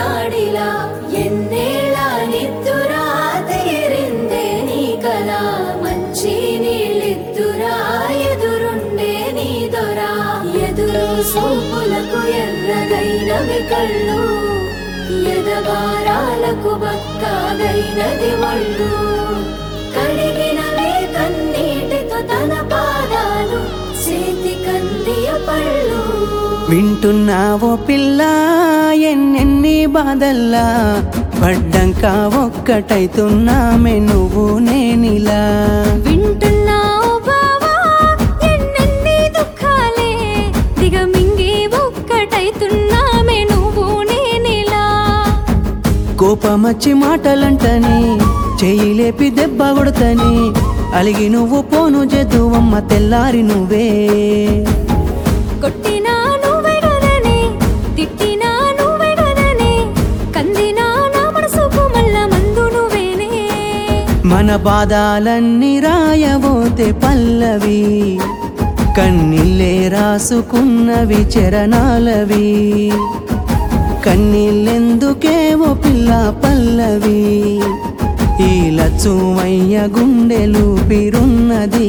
నాడిలా ఎన్నేళ్ళ నిద్దురా తీరిందే నీ కల మంచి నీళ్ళిద్దురా ఎదురుండే నీ దొరా ఎదురు సూపులకు ఎర్రగైనవి కళ్ళు ఎదగారాలకు బక్కాగైనది ఒళ్ళు కడిగినవే కన్నీటితో తన పాదాలు చేతి కందియ పళ్ళు వింటున్నావో పిల్ల ఎన్నెన్ని బాధల్లా పడ్డంక ఒక్కటైతున్నామే నువ్వు నేనిలా వింటున్నావు బావా ఎన్నెన్ని దుఃఖాలే దిగమింగి ఒక్కటైతున్నామే నువ్వు నేనిలా కోపమచ్చి మాటలంటని చెయ్యి లేపి దెబ్బ కొడతని అలిగి నువ్వు పోను జద్దువమ్మ తెల్లారి నువ్వే కొట్టినా నువ్వే కదనే తిట్టినా నువ్వే కదనే కందినా నా మనసుకు మల్ల మందు నువ్వేనే మన బాధాలన్నీ రాయబోతే పల్లవి కన్నీళ్ళే రాసుకున్నవి చరణాలవి కన్నీళ్ళెందుకే ఓ పిల్ల పల్లవి ఈ లచ్చుమయ్య గుండెలు పిరున్నది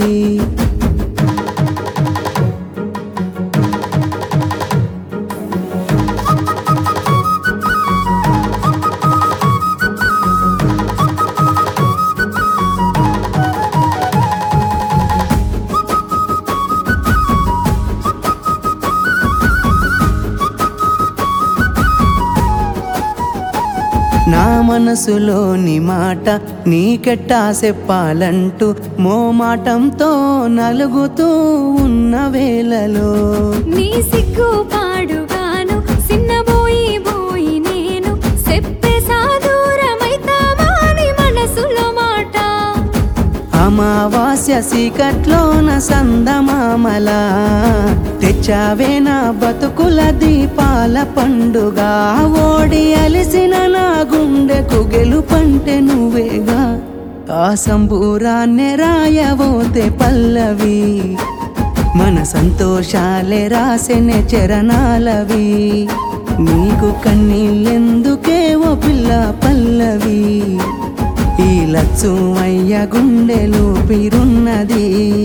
నా మనసులోని మాట నీకెట్టా చెప్పాలంటూ మోమాటంతో నలుగుతూ ఉన్న వేళలో నీ సిగ్గు పాడుగాను సిన్నబోయి బోయి నేను చెప్పేసా దూరమైతామాని మనసులో మాట అమావాస్య సీకట్లోన సందమామలా తెచ్చావే నా బతుకుల దీపాల పండుగ ఓడి అలిసిన నా గుండెకు గెలుపంటే నువ్వేగా ఆ సంబూరాన్నే రాయబోతే పల్లవి మన సంతోషాలే రాసెనే చరణాలవి నీకు కన్నీళ్ళెందుకే ఓ పిల్ల పల్లవి ఈ లచ్చుమయ్య గుండెలు పిరున్నది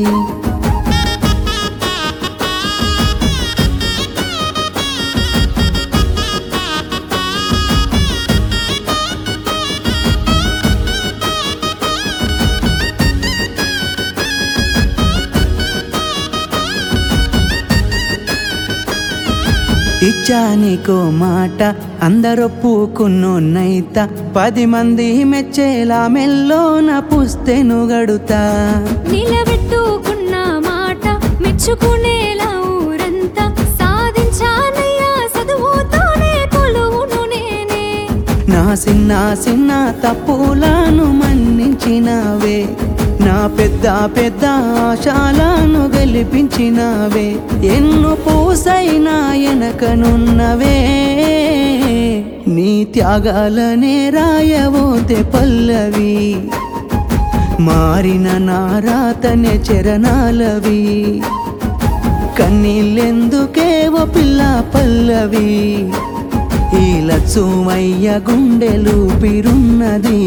ఇచ్చానికో మాట అందరొప్పుకున్నోన్నైత పది మంది మెచ్చేలా మెల్లోన పుస్తెను గడుతా నిలబెట్టుకున్న మాట మెచ్చుకునేలా ఊరంతా సాధించానయ్యా చదువుతోనే కొలువును నేనే నా చిన్న చిన్న తప్పులను మన్నించినావే నా పెద్ద పెద్ద ఆశాలను గెలిపించినావే ఎన్ను పూసైనా వెనకనున్నవే నీ త్యాగాలనే రాయబోతే పల్లవి మారిన నా రాతనే చరణాలవి కన్నీళ్ళెందుకే ఓ పిల్ల పల్లవి ఈ లచ్చుమయ్య గుండెలు పిరున్నది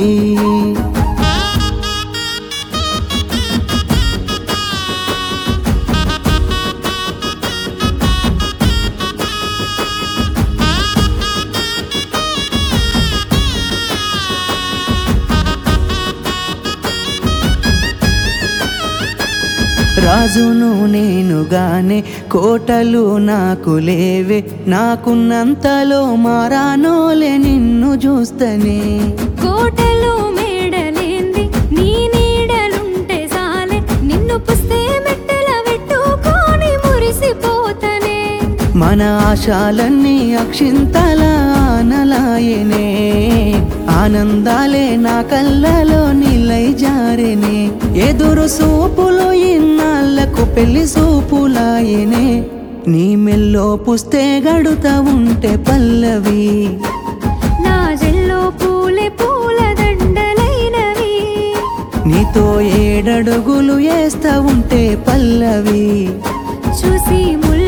రాజును నేనుగానే కోటలు నాకు లేవే నాకున్నంతలో మారానోలే నిన్ను చూస్తనే కోటలు మేడలేంది నీ నీడలుంటే సాలే నిన్ను పుస్తే మెట్టెల పెట్టుకొని మురిసిపోతనే మన ఆశాలన్నీ అక్షింతల ఆనలాయనే ఆనందాలే నా కళ్ళలో నిలై జారెనే ఎదురు సూపులు ఇన్నాళ్లకు పెళ్లి సూపులాయనే నీ మెల్లో పుస్తే గడుతా ఉంటే పల్లవి నా జల్లో పూలే పూల దండలైనవి నీతో ఏడడుగులు వేస్తా ఉంటే పల్లవి చూసి ముళ్ళ